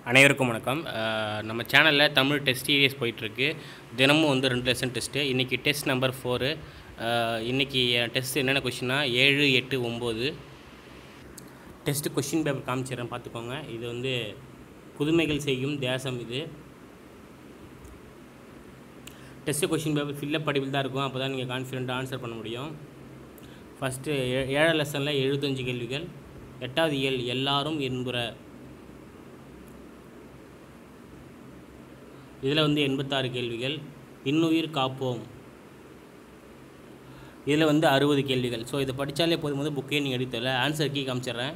அனைவருக்கும் வணக்கம் அஹ் நம்ம சேனலில் தமிழ் டெஸ்ட் சீரியஸ் போயிட்டுருக்கு தினமும் வந்து ரெண்டு லெசன் டெஸ்ட்டு இன்றைக்கி டெஸ்ட் நம்பர் ஃபோரு இன்றைக்கி டெஸ்ட் என்னென்ன கொஷின்னா ஏழு எட்டு ஒம்பது டெஸ்ட்டு கொஷின் பேப்பர் காமிச்சிடுறேன் பார்த்துக்கோங்க இது வந்து புதுமைகள் செய்யும் தேசம் இது டெஸ்ட்டு கொஷின் பேப்பர் ஃபில்லப் படிவில் தான் இருக்கும் அப்போ தான் நீங்கள் கான்ஃபிடென்ட்டாக ஆன்சர் பண்ண முடியும் ஃபஸ்ட்டு ஏழாம் லெசனில் எழுபத்தஞ்சு கேள்விகள் எட்டாவது இயல் எல்லாரும் என்புற இதில் வந்து எண்பத்தாறு கேள்விகள் இன்னுயிர் காப்போம் இதில் வந்து அறுபது கேள்விகள் ஸோ இதை படித்தாலே போதும் போது புக்கே நீங்கள் எடுத்தல ஆன்சர் கீ காமிச்சிடுறேன்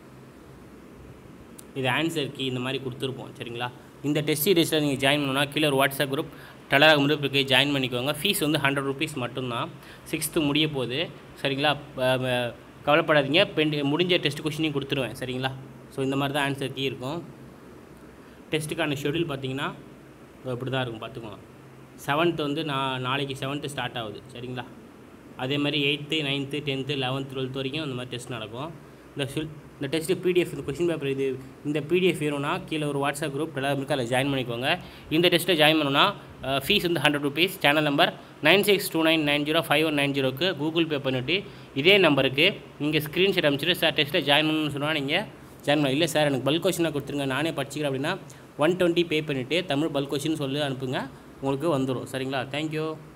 இது ஆன்சர் கீ இந்த மாதிரி கொடுத்துருப்போம் சரிங்களா இந்த டெஸ்ட் சீரீஸில் நீங்கள் ஜாயின் பண்ணணும்னா கீழே ஒரு வாட்ஸ்அப் குரூப் டெலராக குரூப் இருக்குது ஜாயின் பண்ணிக்கோங்க ஃபீஸ் வந்து ஹண்ட்ரட் ருபீஸ் மட்டும்தான் சிக்ஸ்த்து முடிய போகுது சரிங்களா ப- ப- கவலைப்படாதீங்க பெண்டு முடிஞ்ச டெஸ்ட் கொஷினையும் கொடுத்துருவேன் சரிங்களா ஸோ இந்த மாதிரி தான் ஆன்சர் கீ இருக்கும் டெஸ்ட்டுக்கான ஷெடியூல் பார்த்தீங்கன்னா இப்படி தான் இருக்கும் பார்த்துக்கோங்க செவன்த்து வந்து நான் நாளைக்கு செவன்த்து ஸ்டார்ட் ஆகுது சரிங்களா அதே மாதிரி eighth ninth tenth eleventh twelfth வரைக்கும் அந்த மாதிரி டெஸ்ட் நடக்கும் இந்த ஷில் இந்த டெஸ்ட்டு பிடிஎஃப் இந்த கொஷின் பேப்பர் இது இந்த பிடிஎஃப் வேணும்னா கீழே ஒரு வாட்ஸ்அப் குரூப் எல்லாரும் இருக்கு அதில் ஜாயின் பண்ணிக்கோங்க இந்த டெஸ்ட்டில் ஜாயின் பண்ணணும்னா ஃபீஸ் வந்து hundred rupees channel number nine six two nine nine zero five one nine ஜீரோக்கு கூகுள் பே பண்ணிவிட்டு இதே நம்பருக்கு நீங்கள் ஸ்க்ரீன்ஷாட் அனுப்பிச்சிட்டு சார் டெஸ்ட்டில் ஜாயின் பண்ணணும்னு சொன்னால் நீங்கள் ஜாயின் பண்ணலாம் இல்லை சார் எனக்கு பல்க் கொஷினாக கொடுத்துருங்க நானே படிச்சிக்கிறேன் அப்படின்னா ஒன் டுவெண்ட்டி பே பண்ணிவிட்டு தமிழ் பல்க் கொஷின் சொல்லி அனுப்புங்க உங்களுக்கு வந்துடும் சரிங்களா தேங்க்யூ